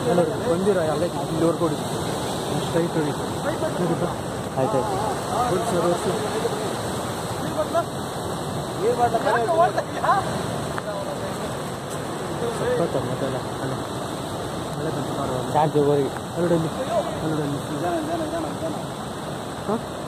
ಬಂದಿರ ಅಲ್ಲೇ ಇಲ್ಲಿವರೆಗೂ ಹೊಡಿ ಸ್ಟ್ರೈಟ್ ಹೊಡಿ ಆಯ್ತು ಆಯ್ತು ಸರ್ ಓಡಿಸಿ ಸಖತ್ ಮೊದಲ ಅಲ್ಲ ಮಳೆ ಬಂತು ಮಾಡುವ ಚಾರ್ಜ್ ಹೋಗಿ ಎರಡಲ್ಲಿ ಎರಡಲ್ಲಿ ಹಾಂ